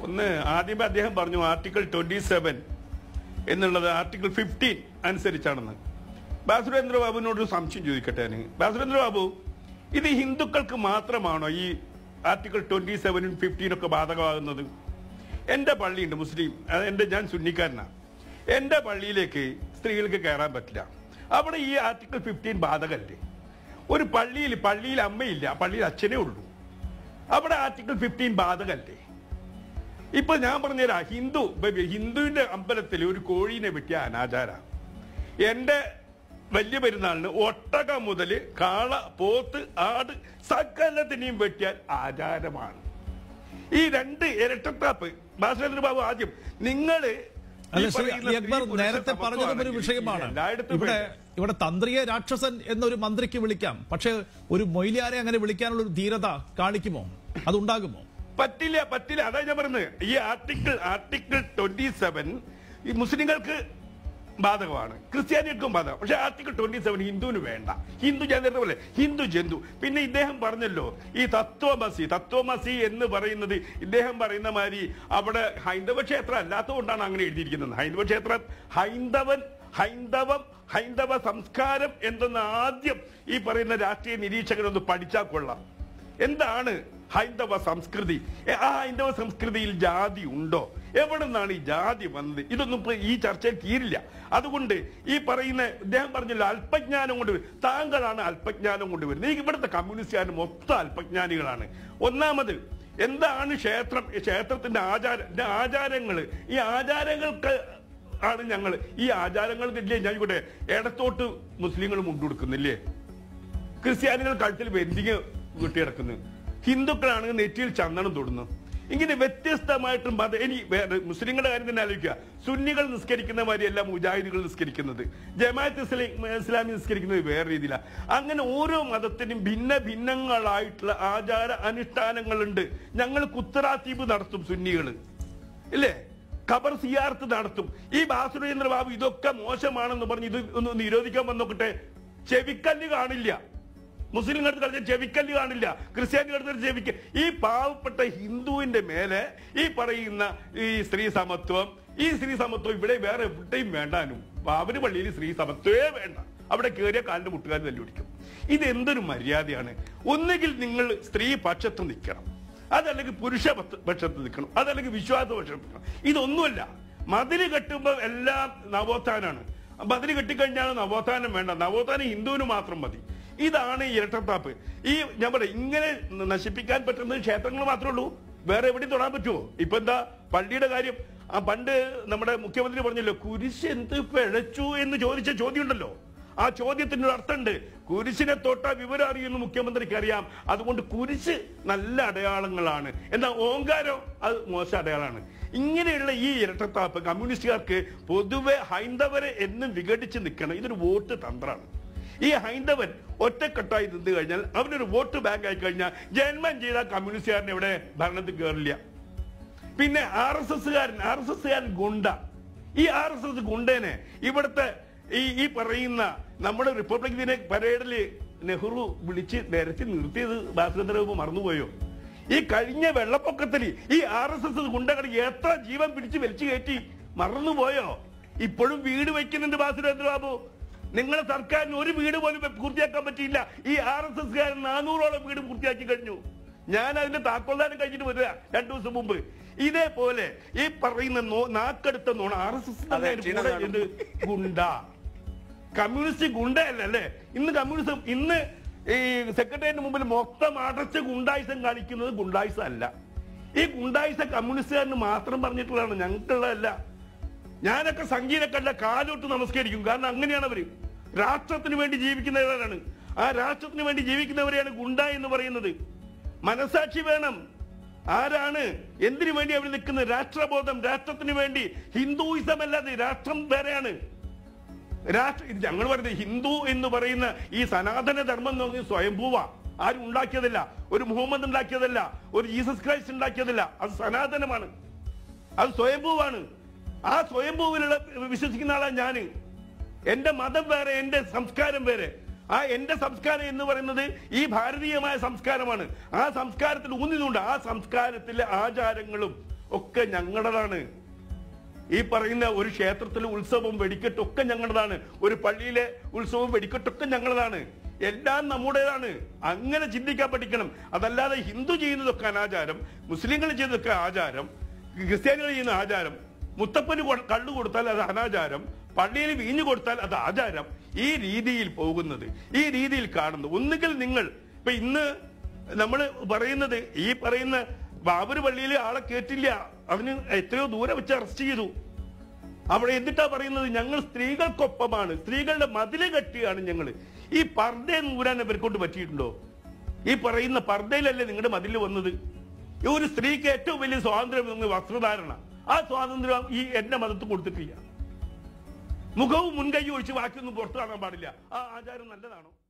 ഒന്ന് ആദ്യമേ അദ്ദേഹം പറഞ്ഞു ആർട്ടിക്കിൾ ട്വന്റി സെവൻ എന്നുള്ളത് ആർട്ടിക്കിൾ ഫിഫ്റ്റീൻ അനുസരിച്ചാണെന്ന് ബാസുരേന്ദ്ര ബാബുവിനോട് ഒരു സംശയം ചോദിക്കട്ടെ ഞാൻ ബാസുരേന്ദ്ര ബാബു ഇത് ഹിന്ദുക്കൾക്ക് മാത്രമാണോ ഈ ആർട്ടിക്കിൾ ട്വന്റി സെവനും ഫിഫ്റ്റീനും ഒക്കെ ബാധകമാകുന്നത് എന്റെ പള്ളിയുണ്ട് മുസ്ലിം അത് എന്റെ ഞാൻ സുന്നിക്കാരനാണ് എന്റെ പള്ളിയിലേക്ക് സ്ത്രീകൾക്ക് കയറാൻ പറ്റില്ല അവിടെ ഈ ആർട്ടിക്കിൾ ഫിഫ്റ്റീൻ ബാധകല്ലേ ഒരു പള്ളിയിൽ പള്ളിയിൽ അമ്മയില്ല പള്ളിയിൽ അച്ഛനേ ഉള്ളൂ അവിടെ ആർട്ടിക്കിൾ ഫിഫ്റ്റീൻ ബാധകല്ലേ ഇപ്പൊ ഞാൻ പറഞ്ഞുതരാം ഹിന്ദു ഇപ്പൊ ഹിന്ദുവിന്റെ അമ്പലത്തിൽ ഒരു കോഴീനെ വെട്ടിയ അനാചാര എന്റെ വലിയ പെരുന്നാളിന് ഒട്ടക മുതല് കാള പോത്ത് ആട് സകലത്തിനെയും വെട്ടിയാൽ ആചാരമാണ് ഈ രണ്ട് ഇരട്ടത്താപ്പ് ഭാസ്കരേന്ദ്ര ബാബു ആദ്യം നിങ്ങള് ഈ അല്ല ശ്രീ പറയുന്ന സ്ത്രീ അക്ബർ പുരുഷ നേരത്തെ പറഞ്ഞതും ഒരു സമത്വമാണെങ്കിൽ വിഷയമാണ് എല്ലായിടത്തും ഇവിടെ വേണ്ട. ഇവിടെ തന്ത്രിയെ രാക്ഷസൻ എന്നൊരു മന്ത്രിക്ക് വിളിക്കാം പക്ഷെ ഒരു മൊയ്ലിയാരെ അങ്ങനെ വിളിക്കാനുള്ള ഒരു ധീരത കാണിക്കുമോ അതുണ്ടാകുമോ പറ്റില്ല പറ്റില്ല അതാ ഞാൻ പറയുന്നത് ഈ ആർട്ടിക്കിൾ ആർട്ടിക്കിൾ ട്വന്റി സെവൻ ഈ മുസ്ലിങ്ങൾക്ക് ബാധകമാണ് ക്രിസ്ത്യാനികൾക്കും ബാധകം പക്ഷെ ആർട്ടിക്കിൾ ട്വന്റി സെവൻ ഹിന്ദുവിന് വേണ്ട ഹിന്ദു ഞാൻ നേരത്തെ പോലെ ഹിന്ദു ജന്തു പിന്നെ ഇദ്ദേഹം പറഞ്ഞല്ലോ ഈ തത്വമസി തത്വമസി എന്ന് പറയുന്നത് ഇദ്ദേഹം പറയുന്ന മാതിരി അവിടെ ഹൈന്ദവ ക്ഷേത്രം അല്ലാത്തതുകൊണ്ടാണ് അങ്ങനെ എഴുതിയിരിക്കുന്നത് ഹൈന്ദവ ക്ഷേത്രം ഹൈന്ദവൻ ഹൈന്ദവം ഹൈന്ദവ സംസ്കാരം എന്തെന്ന് ആദ്യം ഈ പറയുന്ന രാഷ്ട്രീയ നിരീക്ഷകരൊന്ന് പഠിച്ചാൽ കൊള്ളാം എന്താണ് ഹൈന്ദവ സംസ്കൃതി എ, ആ ഹൈന്ദവ സംസ്കൃതിയിൽ ജാതി ഉണ്ടോ എവിടെ നിന്നാണ് ഈ ജാതി വന്നത് ഇതൊന്നും ഇപ്പൊ ഈ ചർച്ചയിൽ തീരില്ല അതുകൊണ്ട് ഈ പറയുന്ന ഇദ്ദേഹം പറഞ്ഞല്ലോ അല്പജ്ഞാനം കൊണ്ട് വരും. താങ്കളാണ് അല്പജ്ഞാനം കൊണ്ടുവരുന്നത് ഈ ഇവിടുത്തെ കമ്മ്യൂണിസ്റ്റുകാർ മൊത്തം അല്പജ്ഞാനികളാണ് ഒന്നാമത് എന്താണ് ക്ഷേത്രം ഈ ക്ഷേത്രത്തിന്റെ ആചാര ഇതിന്റെ ആചാരങ്ങള് ഈ ആചാരങ്ങൾക്ക് ആണ് ഞങ്ങൾ ഈ ആചാരങ്ങൾ ഇല്ലേ ഞാൻ ഇവിടെ ഇടത്തോട്ട് മുസ്ലിങ്ങൾ മുണ്ടുകൊടുക്കുന്നില്ലേ ക്രിസ്ത്യാനികൾ കഴുത്തിൽ വെന്തിങ് വെട്ടിയിടക്കുന്നു ഹിന്ദുക്കളാണെങ്കിൽ നെറ്റിയിൽ ചന്ദനം തൊടുന്നു ഇങ്ങനെ വ്യത്യസ്തമായിട്ട് മത ഇനി വേറെ മുസ്ലിങ്ങളുടെ കാര്യം തന്നെ ആലോചിക്കുക സുന്നികൾ നിസ്കരിക്കുന്ന മാതിരിയല്ല മുജാഹിദുകൾ നിസ്കരിക്കുന്നത് ജമാഅത്ത് ഇസ്ലാം ഇസ്ലാമി നിസ്കരിക്കുന്നത് വേറെ രീതിയിലാണ് അങ്ങനെ ഓരോ മതത്തിനും ഭിന്ന ഭിന്നങ്ങളായിട്ടുള്ള ആചാര അനുഷ്ഠാനങ്ങളുണ്ട് ഞങ്ങൾ കുത്തറാത്തീപ് നടത്തും സുന്നികള് ഇല്ലേ ഖബർ സിയാർത്ത് നടത്തും ഈ ബാസുരേന്ദ്ര ബാബു ഇതൊക്കെ മോശമാണെന്ന് പറഞ്ഞ് ഇത് ഒന്ന് നിരോധിക്കാൻ വന്നോക്കട്ടെ ചെവിക്കല്ല് കാണില്ല മുസ്ലിങ്ങളുടെ കളിച്ച ചെവിക്കല്ല് കാണില്ല ക്രിസ്ത്യാനികളുടെ ചെവിക്ക ഈ പാവപ്പെട്ട ഹിന്ദുവിന്റെ മേലെ ഈ പറയുന്ന ഈ സ്ത്രീ സമത്വം ഈ സ്ത്രീ സമത്വം ഇവിടെ വേറെ എവിടെയും വേണ്ടാനും അവര് പള്ളിയിൽ സ്ത്രീ സമത്വേ വേണ്ട അവിടെ കയറിയ കാലിന്റെ മുട്ടുകാർ തല്ലുപിടിക്കും ഇത് എന്തൊരു മര്യാദയാണ് ഒന്നുകിൽ നിങ്ങൾ സ്ത്രീ പക്ഷത്ത് നിൽക്കണം അതല്ലെങ്കിൽ പുരുഷ പത്ത് പക്ഷത്ത് നിൽക്കണം അതല്ലെങ്കിൽ വിശ്വാസ പക്ഷത്ത് നിൽക്കണം ഇതൊന്നുമല്ല മതില് കെട്ടുമ്പോൾ എല്ലാം നവോത്ഥാനാണ് മതില് കെട്ടിക്കഴിഞ്ഞാൽ നവോത്ഥാനം വേണ്ട നവോത്ഥാനം ഹിന്ദുവിന് മാത്രം മതി ഇതാണ് ഈ ഇരട്ടത്താപ്പ് ഈ ഞാൻ പറയാം ഇങ്ങനെ നശിപ്പിക്കാൻ പറ്റുന്നത് ക്ഷേത്രങ്ങൾ മാത്രമേ ഉള്ളൂ വേറെ എവിടെയും തൊടാൻ പറ്റുമോ ഇപ്പൊ എന്താ പള്ളിയുടെ കാര്യം ആ പണ്ട് നമ്മുടെ മുഖ്യമന്ത്രി പറഞ്ഞല്ലോ കുരിശ് എന്ത് പിഴച്ചു എന്ന് ചോദിച്ച ചോദ്യം ഉണ്ടല്ലോ ആ ചോദ്യത്തിന് ഒരു അർത്ഥമുണ്ട് കുരിശിനെ തൊട്ട വിവരം അറിയുന്ന മുഖ്യമന്ത്രിക്ക് അറിയാം അതുകൊണ്ട് കുരിശ് നല്ല അടയാളങ്ങളാണ് എന്നാൽ ഓങ്കാരം അത് മോശം അടയാളമാണ് ഇങ്ങനെയുള്ള ഈ ഇരട്ടത്താപ്പ് കമ്മ്യൂണിസ്റ്റുകാർക്ക് പൊതുവെ ഹൈന്ദവരെ എന്നും വിഘടിച്ച് നിൽക്കണം ഇതൊരു വോട്ട് തന്ത്രമാണ് ഈ ഹൈന്ദവൻ ഒറ്റക്കെട്ടായി നിന്ന് കഴിഞ്ഞാൽ അവനൊരു വോട്ട് ബാങ്ക് ആയി കഴിഞ്ഞാൽ ജന്മം ചെയ്ത കമ്മ്യൂണിസ്റ്റുകാരൻ ഇവിടെ ഭരണത്തിൽ കയറില്ല പിന്നെ ആർ എസ് എസ്സുകാരൻ ആർ എസ് എസ്സുകാരൻ ഗുണ്ട ഈ ആർ എസ് എസ് ഗുണ്ടേനെ ഇവിടുത്തെ ഈ ഈ പറയുന്ന നമ്മുടെ റിപ്പബ്ലിക് ദിന പരേഡില് നെഹ്റു വിളിച്ച് നിരത്തി നിർത്തിയത് ഭാസ്കരന്ദ്രബാബു മറന്നുപോയോ ഈ കഴിഞ്ഞ വെള്ളപ്പൊക്കത്തിൽ ഈ ആർ എസ് എസ് ഗുണ്ടകൾ എത്ര ജീവൻ പിടിച്ച് വലിച്ചു കയറ്റി മറന്നുപോയോ ഇപ്പോഴും വീട് വയ്ക്കുന്നുണ്ട് ഭാസ്കരേന്ദ്രബാബു നിങ്ങളുടെ സർക്കാരിന് ഒരു വീട് പോലും പൂർത്തിയാക്കാൻ പറ്റിയില്ല ഈ ആർ എസ് എസ് നാനൂറോളം വീട് പൂർത്തിയാക്കി കഴിഞ്ഞു ഞാൻ അതിന്റെ താക്കോൽദാനം കഴിഞ്ഞിട്ട് വരിക രണ്ടു ദിവസം മുമ്പ് ഇതേപോലെ ഈ പറയുന്ന നോ- നാക്കെടുത്ത നോണ ആർ എസ് അതെ, എസ് ചീന നാടും. ഗുണ്ട കമ്മ്യൂണിസ്റ്റ് ഗുണ്ടയല്ല അല്ലേ ഇന്ന് കമ്മ്യൂണിസം ഇന്ന് ഈ സെക്രട്ടേറിയറ്റിന് മുമ്പിൽ മൊത്തം അടച്ച് ഗുണ്ടായുസം കാണിക്കുന്നത് ഗുണ്ടായുസം അല്ല ഈ ഗുണ്ടായുസം കമ്മ്യൂണിസ്റ്റുകാരന് മാത്രം പറഞ്ഞിട്ടുള്ളതാണ് ഞങ്ങൾക്കുള്ളതല്ല ഞാനൊക്കെ സംഗീതക്കല്ല കാലോട്ട് നമസ്കരിക്കും കാരണം അങ്ങനെയാണ് അവര് രാഷ്ട്രത്തിന് വേണ്ടി ജീവിക്കുന്നവരാണ് ആ രാഷ്ട്രത്തിന് വേണ്ടി ജീവിക്കുന്നവരെയാണ് ഗുണ്ട എന്ന് പറയുന്നത് മനസാക്ഷി വേണം ആരാണ് എന്തിനു വേണ്ടി അവർ നിൽക്കുന്നത് രാഷ്ട്രബോധം രാഷ്ട്രത്തിന് വേണ്ടി ഹിന്ദുയിസം അല്ലാതെ രാഷ്ട്രം വേറെയാണ് രാഷ്ട്ര ഇത് ഞങ്ങൾ പറയുന്നത് ഹിന്ദു എന്ന് പറയുന്ന ഈ സനാതന ധർമ്മം എന്ന് പറയുന്നത് സ്വയംഭൂവ ആരും ഉണ്ടാക്കിയതല്ല ഒരു മുഹമ്മദ് ഉണ്ടാക്കിയതല്ല ഒരു ജീസസ് ക്രൈസ്റ്റ് ഉണ്ടാക്കിയതല്ല അത് സനാതനമാണ് അത് സ്വയംഭൂവാണ് ആ സ്വയംഭൂവിലുള്ള വിശ്വസിക്കുന്ന ആളാണ് ഞാന് എന്റെ മതം വേറെ എന്റെ സംസ്കാരം വേറെ ആ എന്റെ സംസ്കാരം എന്ന് പറയുന്നത് ഈ ഭാരതീയമായ സംസ്കാരമാണ് ആ സംസ്കാരത്തിൽ ഊന്നിന്നുണ്ട് ആ സംസ്കാരത്തിലെ ആചാരങ്ങളും ഒക്കെ ഞങ്ങളുടേതാണ് ഈ പറയുന്ന ഒരു ക്ഷേത്രത്തിലെ ഉത്സവം വെടിക്കെട്ടൊക്കെ ഞങ്ങളുടേതാണ് ഒരു പള്ളിയിലെ ഉത്സവം വെടിക്കെട്ടൊക്കെ ഞങ്ങളുടേതാണ് എല്ലാം നമ്മുടേതാണ് അങ്ങനെ ചിന്തിക്കാൻ പഠിക്കണം അതല്ലാതെ ഹിന്ദു ചെയ്യുന്നതൊക്കെ അനാചാരം മുസ്ലിങ്ങൾ ചെയ്യുന്നതൊക്കെ ആചാരം ക്രിസ്ത്യാനികൾ ചെയ്യുന്ന ആചാരം മുത്തപ്പന് കൊ- കള്ളു കൊടുത്താൽ അത് അനാചാരം പള്ളിയിൽ വീഞ്ഞു കൊടുത്താൽ അത് ആചാരം ഈ രീതിയിൽ പോകുന്നത് ഈ രീതിയിൽ കാണുന്നു ഒന്നുകിൽ നിങ്ങൾ ഇപ്പൊ ഇന്ന് നമ്മൾ പറയുന്നത് ഈ പറയുന്ന ബാബര് പള്ളിയിൽ ആളെ കേട്ടില്ല അവന് എത്രയോ ദൂരെ വെച്ച് അറസ്റ്റ് ചെയ്തു അവിടെ എന്നിട്ടാ പറയുന്നത് ഞങ്ങൾ സ്ത്രീകൾക്കൊപ്പമാണ് സ്ത്രീകളുടെ മതില് കെട്ടിയാണ് ഞങ്ങൾ ഈ പർദ്ദ നൂരാൻ ഇവർക്കൊണ്ട് പറ്റിയിട്ടുണ്ടോ ഈ പറയുന്ന പർദ്ദയിലല്ലേ നിങ്ങളുടെ മതില് വന്നത് ഈ ഒരു സ്ത്രീക്ക് ഏറ്റവും വലിയ സ്വാതന്ത്ര്യം എന്ന് വസ്ത്രധാരണ ആ സ്വാതന്ത്ര്യം ഈ എന്റെ മതത്തിൽ കൊടുത്തിട്ടില്ല മുഖവും മുൻകൈയും ഒഴിച്ച് ബാക്കിയൊന്നും പുറത്തു കാണാൻ പാടില്ല ആ ആചാരം നല്ലതാണോ